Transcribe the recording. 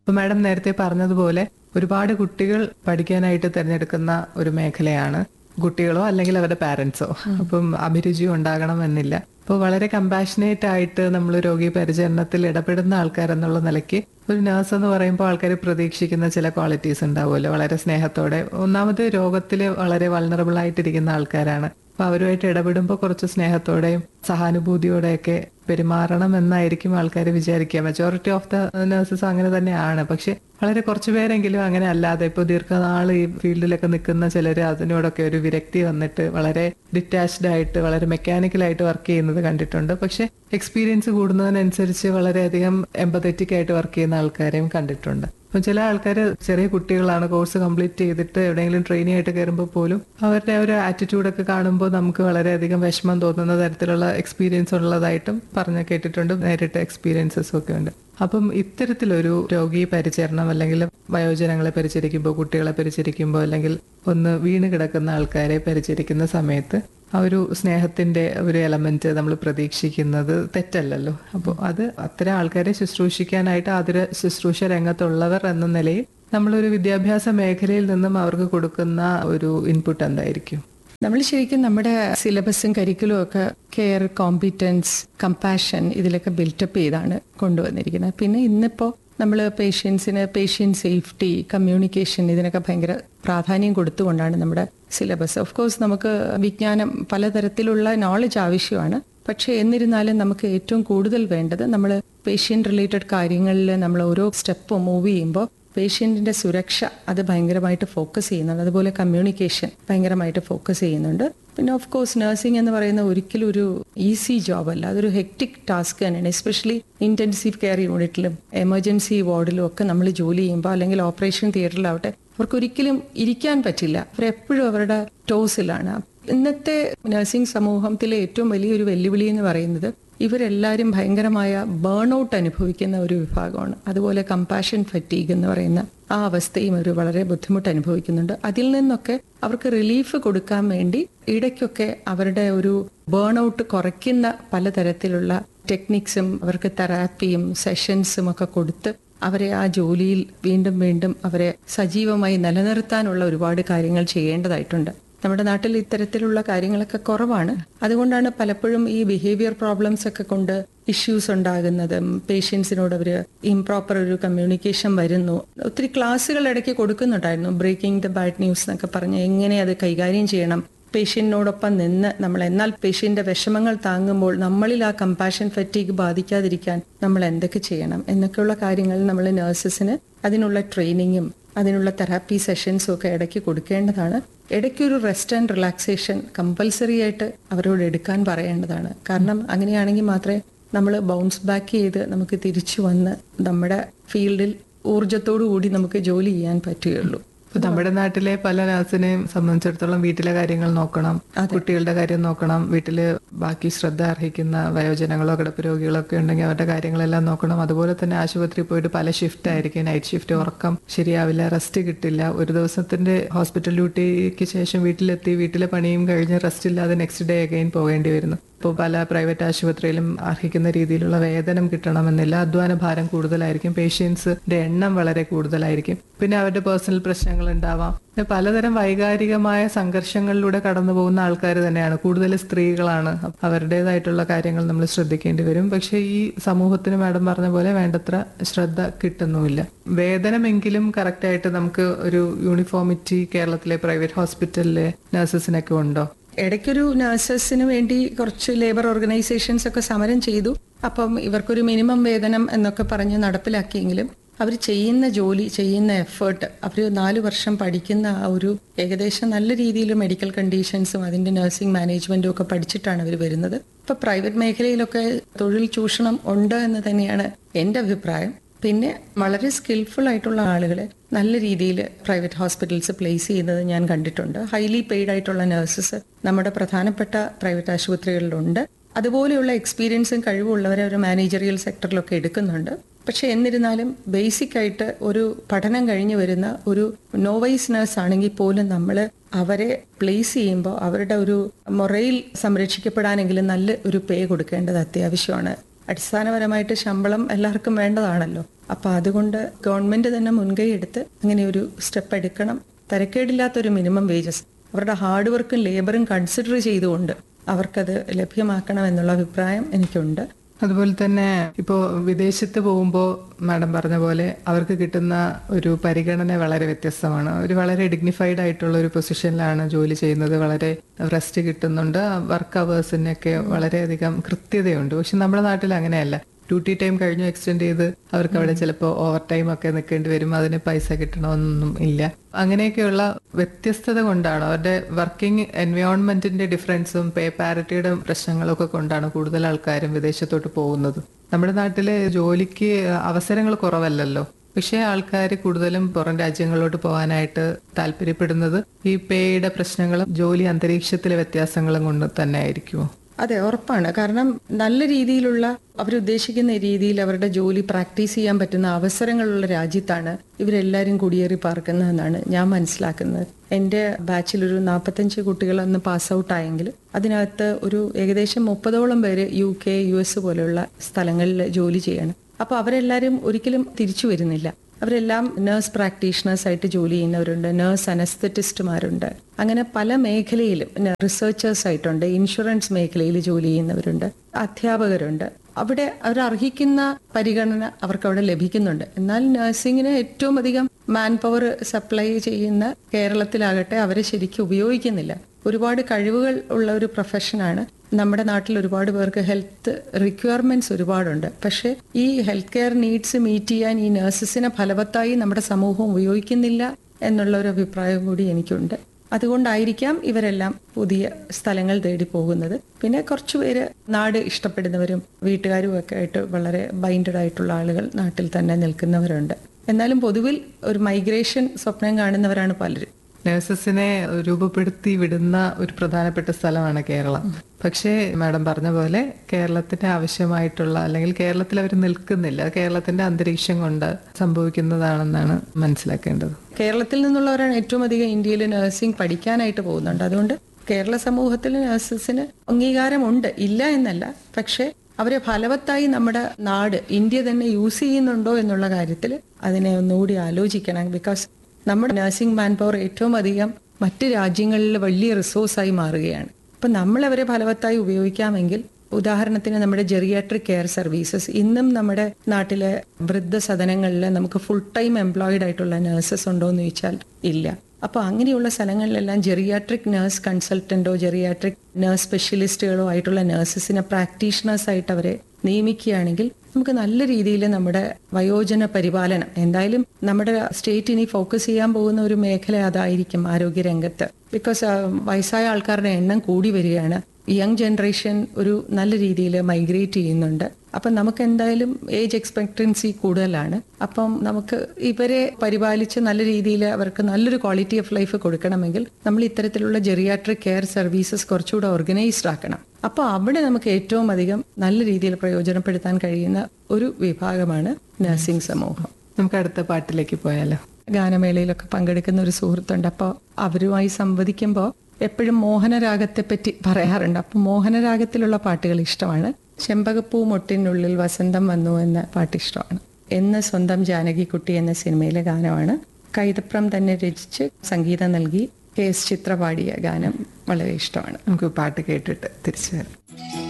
അപ്പൊ മാഡം നേരത്തെ പറഞ്ഞതുപോലെ ഒരുപാട് കുട്ടികൾ പഠിക്കാനായിട്ട് തിരഞ്ഞെടുക്കുന്ന ഒരു മേഖലയാണ് കുട്ടികളോ അല്ലെങ്കിൽ അവരുടെ പാരന്റ്സോ അപ്പം അഭിരുചി ഉണ്ടാകണം എന്നില്ല അപ്പോൾ വളരെ കമ്പാഷനേറ്റ് ആയിട്ട് നമ്മൾ രോഗി പരിചരണത്തിൽ ഇടപെടുന്ന ആൾക്കാർ എന്നുള്ള നിലയ്ക്ക് ഒരു നഴ്സ് എന്ന് പറയുമ്പോൾ ആൾക്കാർ പ്രതീക്ഷിക്കുന്ന ചില ക്വാളിറ്റീസ് ഉണ്ടാവുമല്ലോ വളരെ സ്നേഹത്തോടെ ഒന്നാമത് രോഗത്തിൽ വളരെ വൾണറബിൾ ആയിട്ടിരിക്കുന്ന ആൾക്കാരാണ് അപ്പൊ അവരുമായിട്ട് ഇടപെടുമ്പോൾ കുറച്ച് സ്നേഹത്തോടെയും സഹാനുഭൂതിയോടെയൊക്കെ പെരുമാറണം എന്നായിരിക്കും ആൾക്കാർ വിചാരിക്കുക മെജോറിറ്റി ഓഫ് ദ നഴ്സസ് അങ്ങനെ തന്നെയാണ് പക്ഷെ വളരെ കുറച്ച് പേരെങ്കിലും അങ്ങനെ അല്ലാതെ ഇപ്പോൾ ദീർഘനാൾ ഈ ഫീൽഡിലൊക്കെ നിൽക്കുന്ന ചിലർ അതിനോടൊക്കെ ഒരു വിരക്തി വന്നിട്ട് വളരെ ഡിറ്റാച്ച്ഡ് ആയിട്ട് വളരെ മെക്കാനിക്കലായിട്ട് വർക്ക് ചെയ്യുന്നത് കണ്ടിട്ടുണ്ട് പക്ഷെ എക്സ്പീരിയൻസ് കൂടുന്നതിനനുസരിച്ച് വളരെയധികം എമ്പതറ്റിക് ആയിട്ട് വർക്ക് ചെയ്യുന്ന ആൾക്കാരെയും കണ്ടിട്ടുണ്ട് അപ്പം ചില ആൾക്കാർ ചെറിയ കുട്ടികളാണ് കോഴ്സ് കംപ്ലീറ്റ് ചെയ്തിട്ട് എവിടെയെങ്കിലും ട്രെയിനിങ് ആയിട്ട് കയറുമ്പോൾ പോലും അവരുടെ ഒരു ആറ്റിറ്റ്യൂഡൊക്കെ കാണുമ്പോൾ നമുക്ക് വളരെയധികം വിഷമം തോന്നുന്ന തരത്തിലുള്ള എക്സ്പീരിയൻസ് ഉള്ളതായിട്ടും പറഞ്ഞ് കേട്ടിട്ടുണ്ട് നേരിട്ട് എക്സ്പീരിയൻസസും ഒക്കെ ഉണ്ട് അപ്പം ഇത്തരത്തിലൊരു രോഗി പരിചരണം അല്ലെങ്കിൽ വയോജനങ്ങളെ പരിചരിക്കുമ്പോൾ കുട്ടികളെ പരിചരിക്കുമ്പോൾ അല്ലെങ്കിൽ ഒന്ന് വീണ് കിടക്കുന്ന ആൾക്കാരെ പരിചരിക്കുന്ന സമയത്ത് ആ ഒരു സ്നേഹത്തിന്റെ ഒരു എലമെന്റ് നമ്മൾ പ്രതീക്ഷിക്കുന്നത് തെറ്റല്ലല്ലോ അപ്പോൾ അത് അത്തരം ആൾക്കാരെ ശുശ്രൂഷിക്കാനായിട്ട് ആതുര ശുശ്രൂഷ രംഗത്തുള്ളവർ എന്ന നിലയിൽ നമ്മളൊരു വിദ്യാഭ്യാസ മേഖലയിൽ നിന്നും അവർക്ക് കൊടുക്കുന്ന ഒരു ഇൻപുട്ട് എന്തായിരിക്കും നമ്മൾ ശരിക്കും നമ്മുടെ സിലബസും കരിക്കുലും ഒക്കെ കെയർ കോമ്പിറ്റൻസ് കമ്പാഷൻ ഇതിലൊക്കെ ബിൽറ്റപ്പ് ചെയ്താണ് കൊണ്ടുവന്നിരിക്കുന്നത് പിന്നെ ഇന്നിപ്പോൾ നമ്മൾ പേഷ്യൻസിന് പേഷ്യൻ്റ് സേഫ്റ്റി കമ്മ്യൂണിക്കേഷൻ ഇതിനൊക്കെ ഭയങ്കര പ്രാധാന്യം കൊടുത്തുകൊണ്ടാണ് നമ്മുടെ സിലബസ് ഓഫ് കോഴ്സ് നമുക്ക് വിജ്ഞാനം പലതരത്തിലുള്ള നോളജ് ആവശ്യമാണ് പക്ഷേ എന്നിരുന്നാലും നമുക്ക് ഏറ്റവും കൂടുതൽ വേണ്ടത് നമ്മൾ പേഷ്യൻ്റ് റിലേറ്റഡ് കാര്യങ്ങളിൽ നമ്മൾ ഓരോ സ്റ്റെപ്പ് മൂവ് ചെയ്യുമ്പോൾ പേഷ്യൻറ്റിൻ്റെ സുരക്ഷ അത് ഭയങ്കരമായിട്ട് ഫോക്കസ് ചെയ്യുന്നുണ്ട് അതുപോലെ കമ്മ്യൂണിക്കേഷൻ ഭയങ്കരമായിട്ട് ഫോക്കസ് ചെയ്യുന്നുണ്ട് പിന്നെ ഓഫ് കോഴ്സ് നഴ്സിംഗ് എന്ന് പറയുന്ന ഒരിക്കലും ഒരു ഈസി ജോബ് അല്ല അതൊരു ഹെക്ടിക് ടാസ്ക് തന്നെയാണ് എസ്പെഷ്യലി ഇന്റൻസീവ് കെയർ യൂണിറ്റിലും എമർജൻസി വാർഡിലും ഒക്കെ നമ്മൾ ജോലി ചെയ്യുമ്പോൾ അല്ലെങ്കിൽ ഓപ്പറേഷൻ തിയേറ്ററിലാവട്ടെ അവർക്ക് ഒരിക്കലും ഇരിക്കാൻ പറ്റില്ല അവരെപ്പോഴും അവരുടെ ടോസിലാണ് ഇന്നത്തെ നഴ്സിംഗ് സമൂഹത്തിലെ ഏറ്റവും വലിയൊരു വെല്ലുവിളി എന്ന് പറയുന്നത് ഇവരെല്ലാവരും ഭയങ്കരമായ ബേൺ ഔട്ട് അനുഭവിക്കുന്ന ഒരു വിഭാഗമാണ് അതുപോലെ കമ്പാഷൻ ഫറ്റീഗ് എന്ന് പറയുന്ന ആ അവസ്ഥയും അവർ വളരെ ബുദ്ധിമുട്ട് അനുഭവിക്കുന്നുണ്ട് അതിൽ നിന്നൊക്കെ അവർക്ക് റിലീഫ് കൊടുക്കാൻ വേണ്ടി ഇടയ്ക്കൊക്കെ അവരുടെ ഒരു ബേൺ ഔട്ട് കുറയ്ക്കുന്ന പലതരത്തിലുള്ള ടെക്നിക്സും അവർക്ക് തെറാപ്പിയും സെഷൻസും ഒക്കെ കൊടുത്ത് അവരെ ആ ജോലിയിൽ വീണ്ടും വീണ്ടും അവരെ സജീവമായി നിലനിർത്താനുള്ള ഒരുപാട് കാര്യങ്ങൾ ചെയ്യേണ്ടതായിട്ടുണ്ട് നമ്മുടെ നാട്ടിൽ ഇത്തരത്തിലുള്ള കാര്യങ്ങളൊക്കെ കുറവാണ് അതുകൊണ്ടാണ് പലപ്പോഴും ഈ ബിഹേവിയർ പ്രോബ്ലംസ് ഒക്കെ കൊണ്ട് ഇഷ്യൂസ് ഉണ്ടാകുന്നതും പേഷ്യൻസിനോട് അവർ ഇംപ്രോപ്പർ ഒരു കമ്മ്യൂണിക്കേഷൻ വരുന്നു ഒത്തിരി ക്ലാസ്സുകൾ ഇടയ്ക്ക് കൊടുക്കുന്നുണ്ടായിരുന്നു ബ്രേക്കിംഗ് ദ ബാഡ് ന്യൂസ് എന്നൊക്കെ പറഞ്ഞ് എങ്ങനെ അത് കൈകാര്യം ചെയ്യണം പേഷ്യന്റിനോടൊപ്പം നിന്ന് നമ്മൾ എന്നാൽ പേഷ്യന്റെ വിഷമങ്ങൾ താങ്ങുമ്പോൾ നമ്മളിൽ ആ കമ്പാഷൻ ഫറ്റീഗ് ബാധിക്കാതിരിക്കാൻ നമ്മൾ എന്തൊക്കെ ചെയ്യണം എന്നൊക്കെയുള്ള കാര്യങ്ങൾ നമ്മൾ നഴ്സസിന് അതിനുള്ള ട്രെയിനിങ്ങും അതിനുള്ള തെറാപ്പി സെഷൻസും ഒക്കെ ഇടയ്ക്ക് കൊടുക്കേണ്ടതാണ് ഇടയ്ക്കൊരു റെസ്റ്റ് ആൻഡ് റിലാക്സേഷൻ കമ്പൽസറി ആയിട്ട് അവരോട് എടുക്കാൻ പറയേണ്ടതാണ് കാരണം അങ്ങനെയാണെങ്കിൽ മാത്രമേ നമ്മൾ ബൗൺസ് ബാക്ക് ചെയ്ത് നമുക്ക് തിരിച്ചു വന്ന് നമ്മുടെ ഫീൽഡിൽ ഊർജത്തോടു കൂടി നമുക്ക് ജോലി ചെയ്യാൻ പറ്റുകയുള്ളൂ ഇപ്പൊ നമ്മുടെ നാട്ടിലെ പല നഴ്സിനെയും സംബന്ധിച്ചിടത്തോളം വീട്ടിലെ കാര്യങ്ങൾ നോക്കണം കുട്ടികളുടെ കാര്യം നോക്കണം വീട്ടില് ബാക്കി ശ്രദ്ധ അർഹിക്കുന്ന വയോജനങ്ങളോ കിടപ്പ് രോഗികളോ ഒക്കെ ഉണ്ടെങ്കിൽ അവരുടെ കാര്യങ്ങളെല്ലാം നോക്കണം അതുപോലെ തന്നെ ആശുപത്രിയിൽ പോയിട്ട് പല ഷിഫ്റ്റ് ആയിരിക്കും നൈറ്റ് ഷിഫ്റ്റ് ഉറക്കം ശരിയാവില്ല റെസ്റ്റ് കിട്ടില്ല ഒരു ദിവസത്തിന്റെ ഹോസ്പിറ്റൽ ഡ്യൂട്ടിക്ക് ശേഷം വീട്ടിലെത്തി വീട്ടിലെ പണിയും കഴിഞ്ഞ് റെസ്റ്റ് ഇല്ലാതെ നെക്സ്റ്റ് ഡേ അഗൈൻ പോകേണ്ടി വരുന്നു ഇപ്പോൾ പല പ്രൈവറ്റ് ആശുപത്രിയിലും അർഹിക്കുന്ന രീതിയിലുള്ള വേതനം കിട്ടണമെന്നില്ല അധ്വാന ഭാരം കൂടുതലായിരിക്കും പേഷ്യൻസിന്റെ എണ്ണം വളരെ കൂടുതലായിരിക്കും പിന്നെ അവരുടെ പേഴ്സണൽ പ്രശ്നങ്ങൾ ഉണ്ടാവാം പിന്നെ പലതരം വൈകാരികമായ സംഘർഷങ്ങളിലൂടെ കടന്നു പോകുന്ന ആൾക്കാർ തന്നെയാണ് കൂടുതൽ സ്ത്രീകളാണ് അവരുടേതായിട്ടുള്ള കാര്യങ്ങൾ നമ്മൾ ശ്രദ്ധിക്കേണ്ടി വരും പക്ഷേ ഈ സമൂഹത്തിന് മാഡം പറഞ്ഞ പോലെ വേണ്ടത്ര ശ്രദ്ധ കിട്ടുന്നുമില്ല വേതനമെങ്കിലും കറക്റ്റായിട്ട് നമുക്ക് ഒരു യൂണിഫോമിറ്റി കേരളത്തിലെ പ്രൈവറ്റ് ഹോസ്പിറ്റലിലെ നഴ്സസിനൊക്കെ ഉണ്ടോ ഇടയ്ക്കൊരു നഴ്സസിന് വേണ്ടി കുറച്ച് ലേബർ ഓർഗനൈസേഷൻസ് ഒക്കെ സമരം ചെയ്തു അപ്പം ഇവർക്കൊരു മിനിമം വേതനം എന്നൊക്കെ പറഞ്ഞ് നടപ്പിലാക്കിയെങ്കിലും അവർ ചെയ്യുന്ന ജോലി ചെയ്യുന്ന എഫേർട്ട് അവർ നാല് വർഷം പഠിക്കുന്ന ആ ഒരു ഏകദേശം നല്ല രീതിയിൽ മെഡിക്കൽ കണ്ടീഷൻസും അതിന്റെ നഴ്സിംഗ് മാനേജ്മെന്റും ഒക്കെ പഠിച്ചിട്ടാണ് അവർ വരുന്നത് ഇപ്പൊ പ്രൈവറ്റ് മേഖലയിലൊക്കെ തൊഴിൽ ചൂഷണം ഉണ്ട് എന്ന് തന്നെയാണ് എൻ്റെ അഭിപ്രായം പിന്നെ വളരെ സ്കിൽഫുൾ ആയിട്ടുള്ള ആളുകളെ നല്ല രീതിയിൽ പ്രൈവറ്റ് ഹോസ്പിറ്റൽസ് പ്ലേസ് ചെയ്യുന്നത് ഞാൻ കണ്ടിട്ടുണ്ട് ഹൈലി പെയ്ഡ് ആയിട്ടുള്ള നഴ്സസ് നമ്മുടെ പ്രധാനപ്പെട്ട പ്രൈവറ്റ് ആശുപത്രികളിലുണ്ട് അതുപോലെയുള്ള എക്സ്പീരിയൻസും കഴിവുള്ളവരെ ഒരു മാനേജറിയൽ സെക്ടറിലൊക്കെ എടുക്കുന്നുണ്ട് പക്ഷെ എന്നിരുന്നാലും ബേസിക് ആയിട്ട് ഒരു പഠനം കഴിഞ്ഞു വരുന്ന ഒരു നോവൈസ് നഴ്സ് ആണെങ്കിൽ പോലും നമ്മൾ അവരെ പ്ലേസ് ചെയ്യുമ്പോൾ അവരുടെ ഒരു മൊറയിൽ സംരക്ഷിക്കപ്പെടാനെങ്കിലും നല്ല ഒരു പേ കൊടുക്കേണ്ടത് അത്യാവശ്യമാണ് അടിസ്ഥാനപരമായിട്ട് ശമ്പളം എല്ലാവർക്കും വേണ്ടതാണല്ലോ അപ്പൊ അതുകൊണ്ട് ഗവൺമെന്റ് തന്നെ മുൻകൈ എടുത്ത് അങ്ങനെ ഒരു സ്റ്റെപ്പ് എടുക്കണം തരക്കേടില്ലാത്തൊരു മിനിമം വേജസ് അവരുടെ ഹാർഡ് വർക്കും ലേബറും കൺസിഡർ ചെയ്തുകൊണ്ട് അവർക്കത് ലഭ്യമാക്കണം എന്നുള്ള അഭിപ്രായം എനിക്കുണ്ട് അതുപോലെ തന്നെ ഇപ്പോൾ വിദേശത്ത് പോകുമ്പോൾ മാഡം പറഞ്ഞ പോലെ അവർക്ക് കിട്ടുന്ന ഒരു പരിഗണന വളരെ വ്യത്യസ്തമാണ് ഒരു വളരെ ഡിഗ്നിഫൈഡ് ആയിട്ടുള്ള ഒരു പൊസിഷനിലാണ് ജോലി ചെയ്യുന്നത് വളരെ റെസ്റ്റ് കിട്ടുന്നുണ്ട് വർക്ക് അവേഴ്സിനൊക്കെ വളരെയധികം കൃത്യതയുണ്ട് പക്ഷെ നമ്മുടെ നാട്ടിൽ അങ്ങനെയല്ല ഡ്യൂട്ടി ടൈം കഴിഞ്ഞു എക്സ്റ്റെൻഡ് ചെയ്ത് അവർക്ക് അവിടെ ചിലപ്പോൾ ഓവർ ടൈം ഒക്കെ നിൽക്കേണ്ടി വരും അതിന് പൈസ കിട്ടണമെന്നൊന്നും ഇല്ല അങ്ങനെയൊക്കെയുള്ള വ്യത്യസ്തത കൊണ്ടാണ് അവരുടെ വർക്കിംഗ് എൻവയോൺമെന്റിന്റെ ഡിഫറൻസും പേ പാരിറ്റിയുടെ പ്രശ്നങ്ങളൊക്കെ കൊണ്ടാണ് കൂടുതൽ ആൾക്കാരും വിദേശത്തോട്ട് പോകുന്നത് നമ്മുടെ നാട്ടിലെ ജോലിക്ക് അവസരങ്ങൾ കുറവല്ലല്ലോ പക്ഷേ ആൾക്കാർ കൂടുതലും പുറം രാജ്യങ്ങളിലോട്ട് പോകാനായിട്ട് താല്പര്യപ്പെടുന്നത് ഈ പേയുടെ പ്രശ്നങ്ങളും ജോലി അന്തരീക്ഷത്തിലെ വ്യത്യാസങ്ങളും കൊണ്ട് തന്നെ ആയിരിക്കുമോ അതെ ഉറപ്പാണ് കാരണം നല്ല രീതിയിലുള്ള അവരുദ്ദേശിക്കുന്ന രീതിയിൽ അവരുടെ ജോലി പ്രാക്ടീസ് ചെയ്യാൻ പറ്റുന്ന അവസരങ്ങളുള്ള രാജ്യത്താണ് ഇവരെല്ലാവരും കുടിയേറി പാർക്കുന്നതെന്നാണ് ഞാൻ മനസ്സിലാക്കുന്നത് എൻ്റെ ബാച്ചിൽ ഒരു നാൽപ്പത്തഞ്ച് കുട്ടികൾ അന്ന് പാസ് ഔട്ട് ആയെങ്കിൽ അതിനകത്ത് ഒരു ഏകദേശം മുപ്പതോളം പേര് യു കെ യു എസ് പോലെയുള്ള സ്ഥലങ്ങളിൽ ജോലി ചെയ്യാണ് അപ്പോൾ അവരെല്ലാവരും ഒരിക്കലും തിരിച്ചു വരുന്നില്ല അവരെല്ലാം നേഴ്സ് പ്രാക്ടീഷണേഴ്സ് ആയിട്ട് ജോലി ചെയ്യുന്നവരുണ്ട് നേഴ്സ് അനസ്തറ്റിസ്റ്റുമാരുണ്ട് അങ്ങനെ പല മേഖലയിലും റിസർച്ചേഴ്സ് ആയിട്ടുണ്ട് ഇൻഷുറൻസ് മേഖലയിൽ ജോലി ചെയ്യുന്നവരുണ്ട് അധ്യാപകരുണ്ട് അവിടെ അവർ അർഹിക്കുന്ന പരിഗണന അവർക്ക് അവിടെ ലഭിക്കുന്നുണ്ട് എന്നാൽ നഴ്സിംഗിന് ഏറ്റവും അധികം മാൻ പവർ സപ്ലൈ ചെയ്യുന്ന കേരളത്തിലാകട്ടെ അവരെ ശരിക്കും ഉപയോഗിക്കുന്നില്ല ഒരുപാട് കഴിവുകൾ ഉള്ള ഒരു പ്രൊഫഷനാണ് നമ്മുടെ നാട്ടിൽ ഒരുപാട് പേർക്ക് ഹെൽത്ത് റിക്വയർമെന്റ്സ് ഒരുപാടുണ്ട് പക്ഷേ ഈ ഹെൽത്ത് കെയർ നീഡ്സ് മീറ്റ് ചെയ്യാൻ ഈ നഴ്സസിനെ ഫലവത്തായി നമ്മുടെ സമൂഹം ഉപയോഗിക്കുന്നില്ല എന്നുള്ള ഒരു അഭിപ്രായം കൂടി എനിക്കുണ്ട് അതുകൊണ്ടായിരിക്കാം ഇവരെല്ലാം പുതിയ സ്ഥലങ്ങൾ തേടി പോകുന്നത് പിന്നെ കുറച്ചുപേര് നാട് ഇഷ്ടപ്പെടുന്നവരും വീട്ടുകാരും ഒക്കെ ആയിട്ട് വളരെ ബൈൻഡഡ് ആയിട്ടുള്ള ആളുകൾ നാട്ടിൽ തന്നെ നിൽക്കുന്നവരുണ്ട് എന്നാലും പൊതുവിൽ ഒരു മൈഗ്രേഷൻ സ്വപ്നം കാണുന്നവരാണ് പലരും നഴ്സസിനെ രൂപപ്പെടുത്തി വിടുന്ന ഒരു പ്രധാനപ്പെട്ട സ്ഥലമാണ് കേരളം പക്ഷേ മാഡം പറഞ്ഞ പോലെ കേരളത്തിന് ആവശ്യമായിട്ടുള്ള അല്ലെങ്കിൽ കേരളത്തിൽ അവർ നിൽക്കുന്നില്ല കേരളത്തിന്റെ അന്തരീക്ഷം കൊണ്ട് സംഭവിക്കുന്നതാണെന്നാണ് മനസ്സിലാക്കേണ്ടത് കേരളത്തിൽ നിന്നുള്ളവരാണ് ഏറ്റവും അധികം ഇന്ത്യയിൽ നഴ്സിംഗ് പഠിക്കാനായിട്ട് പോകുന്നുണ്ട് അതുകൊണ്ട് കേരള സമൂഹത്തിൽ നഴ്സസിന് അംഗീകാരമുണ്ട് ഇല്ല എന്നല്ല പക്ഷേ അവരെ ഫലവത്തായി നമ്മുടെ നാട് ഇന്ത്യ തന്നെ യൂസ് ചെയ്യുന്നുണ്ടോ എന്നുള്ള കാര്യത്തിൽ അതിനെ ഒന്നുകൂടി ആലോചിക്കണം ബിക്കോസ് നമ്മുടെ നഴ്സിംഗ് മാൻ പവർ ഏറ്റവും അധികം മറ്റ് രാജ്യങ്ങളിൽ വലിയ റിസോഴ്സായി മാറുകയാണ് അപ്പം നമ്മളവരെ ഫലവത്തായി ഉപയോഗിക്കാമെങ്കിൽ ഉദാഹരണത്തിന് നമ്മുടെ ജെറിയാട്രിക് കെയർ സർവീസസ് ഇന്നും നമ്മുടെ നാട്ടിലെ വൃദ്ധസദനങ്ങളിൽ നമുക്ക് ഫുൾ ടൈം എംപ്ലോയിഡ് ആയിട്ടുള്ള നഴ്സസ് ഉണ്ടോ എന്ന് ചോദിച്ചാൽ ഇല്ല അപ്പോൾ അങ്ങനെയുള്ള സ്ഥലങ്ങളിലെല്ലാം ജെറിയാട്രിക് നഴ്സ് കൺസൾട്ടന്റോ ജെറിയാട്രിക് നഴ്സ് സ്പെഷ്യലിസ്റ്റുകളോ ആയിട്ടുള്ള നഴ്സസിനെ പ്രാക്ടീഷണേഴ്സ് ആയിട്ട് അവരെ നിയമിക്കുകയാണെങ്കിൽ നമുക്ക് നല്ല രീതിയിൽ നമ്മുടെ വയോജന പരിപാലനം എന്തായാലും നമ്മുടെ സ്റ്റേറ്റ് ഇനി ഫോക്കസ് ചെയ്യാൻ പോകുന്ന ഒരു മേഖല അതായിരിക്കും ആരോഗ്യരംഗത്ത് ബിക്കോസ് വയസ്സായ ആൾക്കാരുടെ എണ്ണം കൂടി വരികയാണ് യങ് ജനറേഷൻ ഒരു നല്ല രീതിയിൽ മൈഗ്രേറ്റ് ചെയ്യുന്നുണ്ട് അപ്പം നമുക്ക് എന്തായാലും ഏജ് എക്സ്പെക്ടൻസി കൂടുതലാണ് അപ്പം നമുക്ക് ഇവരെ പരിപാലിച്ച് നല്ല രീതിയിൽ അവർക്ക് നല്ലൊരു ക്വാളിറ്റി ഓഫ് ലൈഫ് കൊടുക്കണമെങ്കിൽ നമ്മൾ ഇത്തരത്തിലുള്ള ജെറിയാട്രിക് കെയർ സർവീസസ് കുറച്ചുകൂടെ ഓർഗനൈസ്ഡ് ആക്കണം അപ്പോൾ അവിടെ നമുക്ക് ഏറ്റവും അധികം നല്ല രീതിയിൽ പ്രയോജനപ്പെടുത്താൻ കഴിയുന്ന ഒരു വിഭാഗമാണ് നഴ്സിംഗ് സമൂഹം നമുക്ക് അടുത്ത പാട്ടിലേക്ക് പോയാലോ ഗാനമേളയിലൊക്കെ പങ്കെടുക്കുന്ന ഒരു സുഹൃത്തുണ്ട് അപ്പോൾ അവരുമായി സംവദിക്കുമ്പോൾ എപ്പോഴും മോഹനരാഗത്തെ പറ്റി പറയാറുണ്ട് അപ്പം മോഹനരാഗത്തിലുള്ള പാട്ടുകൾ ഇഷ്ടമാണ് ചെമ്പകപ്പൂ മൊട്ടിനുള്ളിൽ വസന്തം വന്നു എന്ന പാട്ട് ഇഷ്ടമാണ് എന്ന് സ്വന്തം ജാനകിക്കുട്ടി എന്ന സിനിമയിലെ ഗാനമാണ് കൈതപ്രം തന്നെ രചിച്ച് സംഗീതം നൽകി കെ എസ് ചിത്ര പാടിയ ഗാനം വളരെ ഇഷ്ടമാണ് നമുക്ക് പാട്ട് കേട്ടിട്ട് തിരിച്ചു വരാം